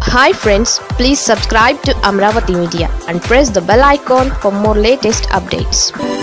hi friends please subscribe to Amaravati media and press the bell icon for more latest updates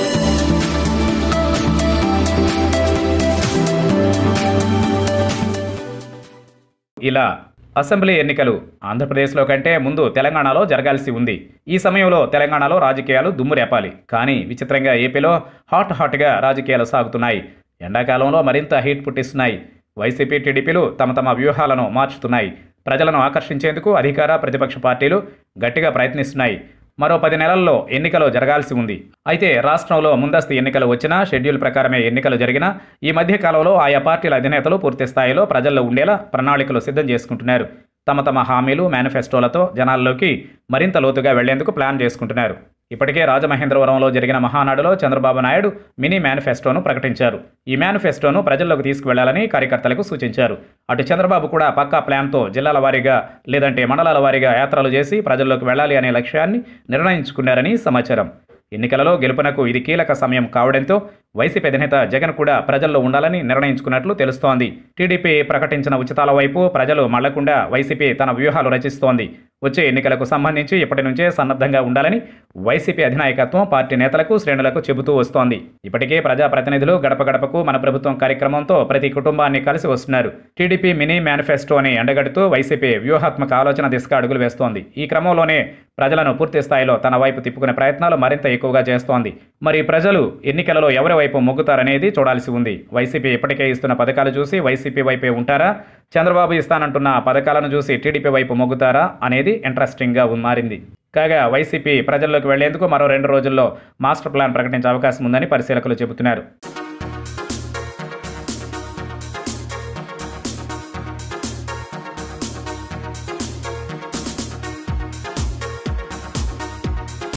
ఇలా assembly ఎన్నికలు ఆంధ్రప్రదేశ్లో కంటే ముందు తెలంగాణలో జరగాల్సి ఉంది ఈ సమయంలో తెలంగాణలో రాజకీయాలు దుమ్ము రేపాలి కానీ విచిత్రంగా ఏపీలో హాట్ హాట్గా రాజకీయాలు సాగుతున్నాయి ఎండాకాలంలో మరింత హీట్ పుట్టిస్తున్నాయి వైసీపీ టీడీపీలు తమ తమ వ్యూహాలను మార్చుతున్నాయి ప్రజలను ఆకర్షించేందుకు అధికార ప్రతిపక్ష పార్టీలు గట్టిగా ప్రయత్నిస్తున్నాయి మరో పది నెలల్లో ఎన్నికలు జరగాల్సి ఉంది అయితే రాష్ట్రంలో ముందస్తు ఎన్నికలు వచ్చినా షెడ్యూల్ ప్రకారమే ఎన్నికలు జరిగినా ఈ మధ్య కాలంలో ఆయా పార్టీల అధినేతలు పూర్తి స్థాయిలో ప్రజల్లో ఉండేలా ప్రణాళికలు సిద్ధం చేసుకుంటున్నారు తమ తమ హామీలు మేనిఫెస్టోలతో జనాల్లోకి మరింత లోతుగా వెళ్లేందుకు ప్లాన్ చేసుకుంటున్నారు ఇప్పటికే రాజమహేంద్రవరంలో జరిగిన మహానాడులో చంద్రబాబు నాయుడు మినీ మేనిఫెస్టోను ప్రకటించారు ఈ మేనిఫెస్టోను ప్రజల్లోకి తీసుకువెళ్లాలని కార్యకర్తలకు సూచించారు అటు చంద్రబాబు కూడా పక్కా ప్లాన్తో జిల్లాల వారీగా లేదంటే మండలాల వారీగా యాత్రలు చేసి ప్రజల్లోకి వెళ్ళాలి అనే లక్ష్యాన్ని నిర్ణయించుకున్నారని సమాచారం ఎన్నికలలో గెలుపునకు ఇది కీలక సమయం కావడంతో వైసీపీ అధినేత జగన్ కూడా ప్రజల్లో ఉండాలని నిర్ణయించుకున్నట్లు తెలుస్తోంది టీడీపీ ప్రకటించిన ఉచితాల వైపు ప్రజలు మళ్లకుండా వైసీపీ తన వ్యూహాలు రచిస్తోంది వచ్చే ఎన్నికలకు సంబంధించి ఇప్పటి నుంచే సన్నద్ధంగా ఉండాలని వైసీపీ అధినాయకత్వం పార్టీ నేతలకు శ్రేణులకు చెబుతూ వస్తోంది ఇప్పటికే ప్రజాప్రతినిధులు గడప గడపకు మన ప్రభుత్వం కార్యక్రమంతో ప్రతి కుటుంబాన్ని కలిసి వస్తున్నారు టీడీపీ మినీ మేనిఫెస్టోని ఎండగడుతూ వైసీపీ వ్యూహాత్మక ఆలోచన దిశగా అడుగులు వేస్తోంది ఈ క్రమంలోనే ప్రజలను పూర్తి స్థాయిలో తన వైపు తిప్పుకునే ప్రయత్నాలు మరింత ఎక్కువగా చేస్తోంది మరి ప్రజలు ఎన్నికలలో ఎవరి వైపు మొగ్గుతారనేది చూడాల్సి ఉంది వైసీపీ ఇప్పటికే ఇస్తున్న పథకాలు చూసి వైసీపీ వైపే ఉంటారా చంద్రబాబు ఇస్తానంటున్న పథకాలను చూసి టీడీపీ వైపు మొగ్గుతారా అనేది ఇంట్రెస్టింగ్గా మారింది కాగా వైసీపీ ప్రజల్లోకి వెళ్లేందుకు మరో రెండు రోజుల్లో మాస్టర్ ప్లాన్ ప్రకటించే అవకాశం ఉందని పరిశీలకులు చెబుతున్నారు